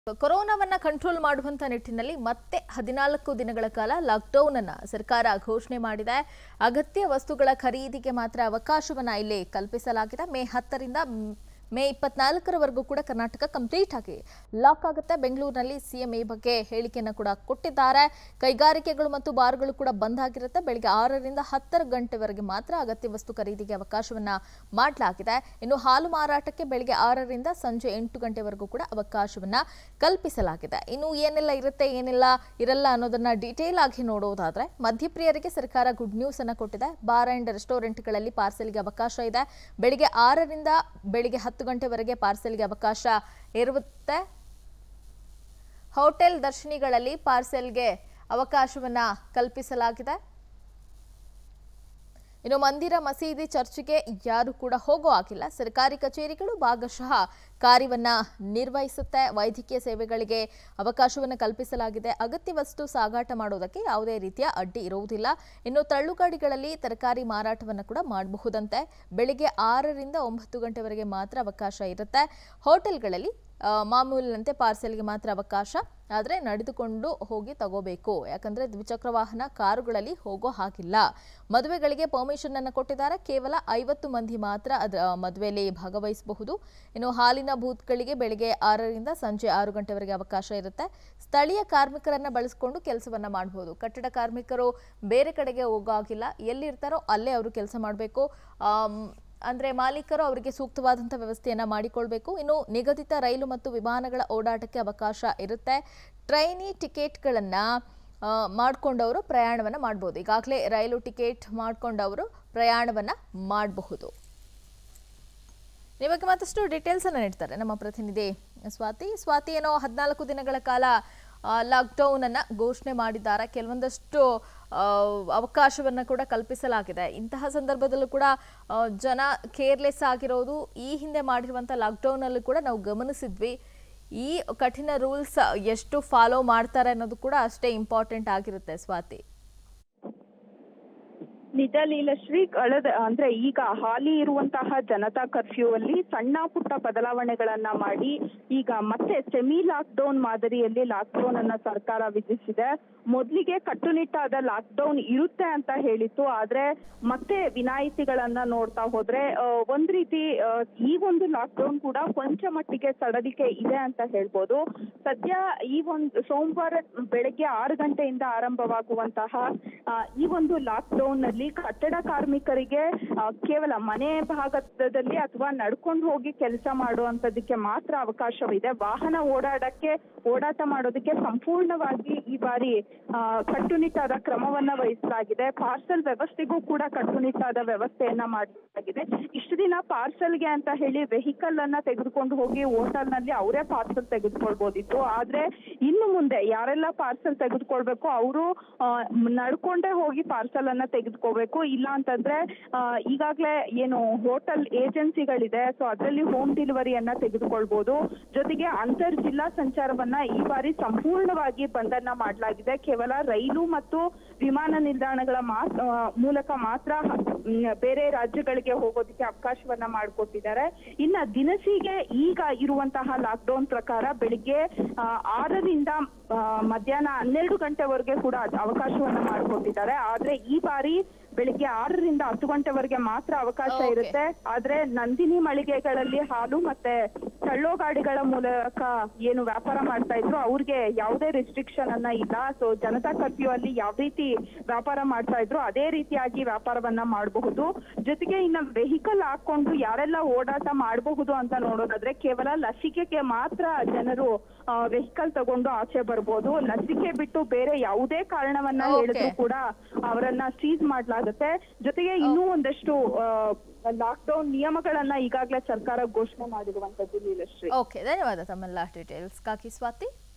ಕೊರೋನಾವನ್ನ control ಮಾಡುವಂತ ನಿಟ್ಟಿನಲ್ಲಿ ಮತ್ತೆ ಹದಿನಾಲ್ಕು ದಿನಗಳ ಕಾಲ ಲಾಕ್ಡೌನ್ ಅನ್ನ ಸರ್ಕಾರ ಘೋಷಣೆ ಮಾಡಿದೆ ಅಗತ್ಯ ವಸ್ತುಗಳ ಖರೀದಿಗೆ ಮಾತ್ರ ಅವಕಾಶವನ್ನ ಇಲ್ಲಿ ಕಲ್ಪಿಸಲಾಗಿದೆ ಮೇ ಹತ್ತರಿಂದ ಮ್, ಮೇ ಇಪ್ಪತ್ನಾಲ್ಕರವರೆಗೂ ಕೂಡ ಕರ್ನಾಟಕ ಕಂಪ್ಲೀಟ್ ಆಗಿ ಲಾಕ್ ಆಗುತ್ತೆ ಬೆಂಗಳೂರಿನಲ್ಲಿ ಸಿಎಂ ಈ ಬಗ್ಗೆ ಹೇಳಿಕೆಯನ್ನು ಕೂಡ ಕೊಟ್ಟಿದ್ದಾರೆ ಕೈಗಾರಿಕೆಗಳು ಮತ್ತು ಬಾರ್ಗಳು ಕೂಡ ಬಂದ್ ಆಗಿರುತ್ತೆ ಬೆಳಿಗ್ಗೆ ಆರರಿಂದ ಹತ್ತರ ಗಂಟೆವರೆಗೆ ಮಾತ್ರ ಅಗತ್ಯ ವಸ್ತು ಖರೀದಿಗೆ ಅವಕಾಶವನ್ನ ಮಾಡಲಾಗಿದೆ ಇನ್ನು ಹಾಲು ಮಾರಾಟಕ್ಕೆ ಬೆಳಿಗ್ಗೆ ಆರರಿಂದ ಸಂಜೆ ಎಂಟು ಗಂಟೆವರೆಗೂ ಕೂಡ ಅವಕಾಶವನ್ನ ಕಲ್ಪಿಸಲಾಗಿದೆ ಇನ್ನು ಏನೆಲ್ಲ ಇರುತ್ತೆ ಏನೆಲ್ಲ ಇರಲ್ಲ ಅನ್ನೋದನ್ನ ಡೀಟೇಲ್ ಆಗಿ ನೋಡೋದಾದ್ರೆ ಮದ್ಯಪ್ರಿಯರಿಗೆ ಸರ್ಕಾರ ಗುಡ್ ನ್ಯೂಸ್ ಅನ್ನ ಕೊಟ್ಟಿದೆ ಬಾರ್ ಅಂಡ್ ರೆಸ್ಟೋರೆಂಟ್ಗಳಲ್ಲಿ ಪಾರ್ಸೆಲ್ಗೆ ಅವಕಾಶ ಇದೆ ಬೆಳಿಗ್ಗೆ ಆರರಿಂದ ಬೆಳಿಗ್ಗೆ ಹತ್ತು ಗಂಟೆವರೆಗೆ ಪಾರ್ಸೆಲ್ಗೆ ಅವಕಾಶ ಇರುತ್ತೆ ಹೋಟೆಲ್ ದರ್ಶಿನಿಗಳಲ್ಲಿ ಪಾರ್ಸೆಲ್ಗೆ ಅವಕಾಶವನ್ನ ಕಲ್ಪಿಸಲಾಗಿದೆ ಇನ್ನು ಮಂದಿರ ಮಸೀದಿ ಚರ್ಚ್ಗೆ ಯಾರು ಕೂಡ ಹೋಗೋ ಆಗಿಲ್ಲ ಸರ್ಕಾರಿ ಕಚೇರಿಗಳು ಭಾಗಶಃ ಕಾರ್ಯವನ್ನ ನಿರ್ವಹಿಸುತ್ತೆ ವೈದ್ಯಕೀಯ ಸೇವೆಗಳಿಗೆ ಅವಕಾಶವನ್ನು ಕಲ್ಪಿಸಲಾಗಿದೆ ಅಗತ್ಯ ವಸ್ತು ಸಾಗಾಟ ಮಾಡೋದಕ್ಕೆ ಯಾವುದೇ ರೀತಿಯ ಅಡ್ಡಿ ಇರುವುದಿಲ್ಲ ಇನ್ನು ತಳ್ಳುಗಾಡಿಗಳಲ್ಲಿ ತರಕಾರಿ ಮಾರಾಟವನ್ನು ಕೂಡ ಮಾಡಬಹುದಂತೆ ಬೆಳಿಗ್ಗೆ ಆರರಿಂದ ಒಂಬತ್ತು ಗಂಟೆವರೆಗೆ ಮಾತ್ರ ಅವಕಾಶ ಇರುತ್ತೆ ಹೋಟೆಲ್ಗಳಲ್ಲಿ ಆ, ಮಾಮೂಲಿನಂತೆ ಪಾರ್ಸೆಲ್ಗೆ ಮಾತ್ರ ಅವಕಾಶ ಆದರೆ ನಡೆದುಕೊಂಡು ಹೋಗಿ ತಗೋಬೇಕು ಯಾಕಂದ್ರೆ ದ್ವಿಚಕ್ರ ವಾಹನ ಕಾರುಗಳಲ್ಲಿ ಹೋಗೋ ಹಾಗಿಲ್ಲ ಮದುವೆಗಳಿಗೆ ಪರ್ಮಿಷನ್ ಅನ್ನು ಕೊಟ್ಟಿದ್ದಾರೆ ಕೇವಲ ಐವತ್ತು ಮಂದಿ ಮಾತ್ರ ಅದರ ಮದುವೆಯಲ್ಲಿ ಭಾಗವಹಿಸಬಹುದು ಇನ್ನು ಹಾಲಿನ ಬೂತ್ಗಳಿಗೆ ಬೆಳಿಗ್ಗೆ ಆರರಿಂದ ಸಂಜೆ ಆರು ಗಂಟೆವರೆಗೆ ಅವಕಾಶ ಇರುತ್ತೆ ಸ್ಥಳೀಯ ಕಾರ್ಮಿಕರನ್ನ ಬಳಸಿಕೊಂಡು ಕೆಲಸವನ್ನ ಮಾಡಬಹುದು ಕಟ್ಟಡ ಕಾರ್ಮಿಕರು ಬೇರೆ ಕಡೆಗೆ ಹೋಗೋ ಹಾಗಿಲ್ಲ ಎಲ್ಲಿರ್ತಾರೋ ಅಲ್ಲೇ ಅವರು ಕೆಲಸ ಮಾಡಬೇಕು ಅಂದ್ರೆ ಮಾಲೀಕರು ಅವರಿಗೆ ಸೂಕ್ತವಾದಂಥ ವ್ಯವಸ್ಥೆಯನ್ನ ಮಾಡಿಕೊಳ್ಬೇಕು ಇನ್ನು ನಿಗದಿತ ರೈಲು ಮತ್ತು ವಿಮಾನಗಳ ಓಡಾಟಕ್ಕೆ ಅವಕಾಶ ಇರುತ್ತೆ ಟ್ರೈನಿ ಟಿಕೆಟ್ಗಳನ್ನ ಆ, ಮಾಡ್ಕೊಂಡವರು ಪ್ರಯಾಣವನ್ನ ಮಾಡಬಹುದು ಈಗಾಗಲೇ ರೈಲು ಟಿಕೆಟ್ ಮಾಡ್ಕೊಂಡವರು ಪ್ರಯಾಣವನ್ನ ಮಾಡಬಹುದು ಇವಾಗ ಮತ್ತಷ್ಟು ಡೀಟೇಲ್ಸ್ ಅನ್ನ ನೀಡ್ತಾರೆ ನಮ್ಮ ಪ್ರತಿನಿಧಿ ಸ್ವಾತಿ ಸ್ವಾತಿ ಏನೋ ಹದಿನಾಲ್ಕು ದಿನಗಳ ಕಾಲ ಲಾಕ್ಡೌನ್ ಅನ್ನ ಘೋಷಣೆ ಮಾಡಿದ್ದಾರೆ ಕೆಲವೊಂದಷ್ಟು ಆ, ಅವಕಾಶವನ್ನ ಕೂಡ ಕಲ್ಪಿಸಲಾಗಿದೆ ಇಂತಹ ಸಂದರ್ಭದಲ್ಲೂ ಕೂಡ ಆ, ಜನ ಕೇರ್ಲೆಸ್ ಆಗಿರೋದು ಈ ಹಿಂದೆ ಮಾಡಿರುವಂತ ಲಾಕ್ಡೌನ್ ಅಲ್ಲೂ ಕೂಡ ನಾವು ಗಮನಿಸಿದ್ವಿ ಈ ಕಠಿಣ ರೂಲ್ಸ್ ಎಷ್ಟು ಫಾಲೋ ಮಾಡ್ತಾರೆ ಅನ್ನೋದು ಕೂಡ ಅಷ್ಟೇ ಇಂಪಾರ್ಟೆಂಟ್ ಆಗಿರುತ್ತೆ ಸ್ವಾತಿ ನಿಜ ಲೀಲಶ್ರೀ ಕಳೆದ ಅಂದ್ರೆ ಈಗ ಹಾಲಿ ಇರುವಂತಹ ಜನತಾ ಕರ್ಫ್ಯೂ ಅಲ್ಲಿ ಸಣ್ಣ ಪುಟ್ಟ ಬದಲಾವಣೆಗಳನ್ನ ಮಾಡಿ ಈಗ ಮತ್ತೆ ಸೆಮಿ ಲಾಕ್ಡೌನ್ ಮಾದರಿಯಲ್ಲಿ ಲಾಕ್ಡೌನ್ ಅನ್ನ ಸರ್ಕಾರ ವಿಧಿಸಿದೆ ಮೊದಲಿಗೆ ಕಟ್ಟುನಿಟ್ಟಾದ ಲಾಕ್ಡೌನ್ ಇರುತ್ತೆ ಅಂತ ಹೇಳಿತ್ತು ಆದ್ರೆ ಮತ್ತೆ ವಿನಾಯಿತಿಗಳನ್ನ ನೋಡ್ತಾ ಹೋದ್ರೆ ಆ, ಒಂದ್ ರೀತಿ ಆ, ಈ ಒಂದು ಲಾಕ್ಡೌನ್ ಕೂಡ ಕೊಂಚ ಮಟ್ಟಿಗೆ ಸಡಲಿಕೆ ಇದೆ ಅಂತ ಹೇಳ್ಬೋದು ಸದ್ಯ ಈ ಒಂದು ಸೋಮವಾರ ಬೆಳಗ್ಗೆ ಆರು ಗಂಟೆಯಿಂದ ಆರಂಭವಾಗುವಂತಹ ಆ, ಈ ಒಂದು ಲಾಕ್ಡೌನ್ ನಲ್ಲಿ ಕಟ್ಟಡ ಕಾರ್ಮಿಕರಿಗೆ ಆ, ಕೇವಲ ಮನೆ ಭಾಗದಲ್ಲಿ ಅಥವಾ ನಡ್ಕೊಂಡು ಹೋಗಿ ಕೆಲಸ ಮಾಡುವಂತದಕ್ಕೆ ಮಾತ್ರ ಅವಕಾಶವಿದೆ ವಾಹನ ಓಡಾಡಕ್ಕೆ ಓಡಾಟ ಮಾಡೋದಕ್ಕೆ ಸಂಪೂರ್ಣವಾಗಿ ಈ ಬಾರಿ ಆ, ಕಟ್ಟುನಿಟ್ಟಾದ ಕ್ರಮವನ್ನ ವಹಿಸಲಾಗಿದೆ ಪಾರ್ಸಲ್ ವ್ಯವಸ್ಥೆಗೂ ಕೂಡ ಕಟ್ಟುನಿಟ್ಟಾದ ವ್ಯವಸ್ಥೆಯನ್ನ ಮಾಡಲಾಗಿದೆ ಇಷ್ಟು ದಿನ ಪಾರ್ಸಲ್ಗೆ ಅಂತ ಹೇಳಿ ವೆಹಿಕಲ್ ಅನ್ನ ತೆಗೆದುಕೊಂಡು ಹೋಗಿ ಹೋಟೆಲ್ ನಲ್ಲಿ ಅವರೇ ಪಾರ್ಸಲ್ ತೆಗೆದುಕೊಳ್ಬೋದಿತ್ತು ಆದ್ರೆ ಇನ್ನು ಮುಂದೆ ಯಾರೆಲ್ಲ ಪಾರ್ಸಲ್ ತೆಗೆದುಕೊಳ್ಬೇಕು ಅವರು ನಡ್ಕೊಂಡೇ ಹೋಗಿ ಪಾರ್ಸಲ್ ಅನ್ನ ತೆಗೆದುಕೋಬೇಕು ಇಲ್ಲ ಅಂತಂದ್ರೆ ಆ, ಈಗಾಗ್ಲೇ ಏನು ಹೋಟೆಲ್ ಏಜೆನ್ಸಿಗಳಿದೆ ಸೊ ಅದರಲ್ಲಿ ಹೋಮ್ ಡೆಲಿವರಿಯನ್ನ ತೆಗೆದುಕೊಳ್ಬಹುದು ಜೊತೆಗೆ ಅಂತರ್ ಜಿಲ್ಲಾ ಸಂಚಾರವನ್ನ ಈ ಬಾರಿ ಸಂಪೂರ್ಣವಾಗಿ ಬಂಧನ ಮಾಡಲಾಗಿದೆ ಕೇವಲ ರೈಲು ಮತ್ತು ವಿಮಾನ ನಿಲ್ದಾಣಗಳ ಮಾತ್- ಆ, ಮೂಲಕ ಮಾತ್ರ ಮ್, ಬೇರೆ ರಾಜ್ಯಗಳಿಗೆ ಹೋಗೋದಕ್ಕೆ ಅವಕಾಶವನ್ನ ಮಾಡಿಕೊಟ್ಟಿದ್ದಾರೆ ಇನ್ನ ದಿನಸಿಗೆ ಈಗ ಇರುವಂತಹ ಲಾಕ್ಡೌನ್ ಪ್ರಕಾರ ಬೆಳಿಗ್ಗೆ ಆ, ಆರರಿಂದ ಆ, ಮಧ್ಯಾಹ್ನ ಹನ್ನೆರಡು ಗಂಟೆವರೆಗೆ ಕೂಡ ಅವಕಾಶವನ್ನ ಮಾಡಿಕೊಟ್ಟಿದ್ದಾರೆ ಆದ್ರೆ ಈ ಬಾರಿ ಬೆಳಿಗ್ಗೆ ಆರರಿಂದ ಹತ್ತು ಗಂಟೆವರೆಗೆ ಮಾತ್ರ ಅವಕಾಶ Okay. ಇರುತ್ತೆ ಆದ್ರೆ ನಂದಿನಿ ಮಳಿಗೆಗಳಲ್ಲಿ ಹಾಲು ಮತ್ತೆ ತಳ್ಳೋ ಗಾಡಿಗಳ ಮೂಲಕ ಏನು ವ್ಯಾಪಾರ ಮಾಡ್ತಾ ಇದ್ರು ಅವ್ರಿಗೆ ಯಾವುದೇ ರಿಸ್ಟ್ರಿಕ್ಷನ್ ಅನ್ನ ಇಲ್ಲ ಸೊ ಜನತಾ ಕರ್ಫ್ಯೂ ಅಲ್ಲಿ ಯಾವ ರೀತಿ ವ್ಯಾಪಾರ ಮಾಡ್ತಾ ಇದ್ರು ಅದೇ ರೀತಿಯಾಗಿ ವ್ಯಾಪಾರವನ್ನ ಮಾಡಬಹುದು ಜೊತೆಗೆ ಇನ್ನ ವೆಹಿಕಲ್ ಹಾಕೊಂಡು ಯಾರೆಲ್ಲ ಓಡಾಟ ಮಾಡಬಹುದು ಅಂತ ನೋಡೋದಾದ್ರೆ ಕೇವಲ ಲಸಿಕೆಗೆ ಮಾತ್ರ ಜನರು ವೆಹಿಕಲ್ ತಗೊಂಡು ಆಚೆ ಬರ್ಬೋದು ಲಸಿಕೆ ಬಿಟ್ಟು ಬೇರೆ ಯಾವುದೇ ಕಾರಣವನ್ನ Okay. ಹೇಳಿದ್ರು ಕೂಡ ಅವರನ್ನ ಸೀಸ್ ಮಾಡ್ಲಾಗುತ್ತೆ ಜೊತೆಗೆ ಇನ್ನೂ ಒಂದಷ್ಟು ಲಾಕ್ಡೌನ್ ನಿಯಮಗಳನ್ನ ಈಗಾಗಲೇ ಸರ್ಕಾರ ಘೋಷಣೆ ಮಾಡಿರುವಂತದ್ದು ಲೀಲಶ್ರೀ ಓಕೆ ಧನ್ಯವಾದ ತಮ್ಮೆಲ್ಲ ಡೀಟೇಲ್ಸ್ಗಾಗಿ ಸ್ವಾತಿ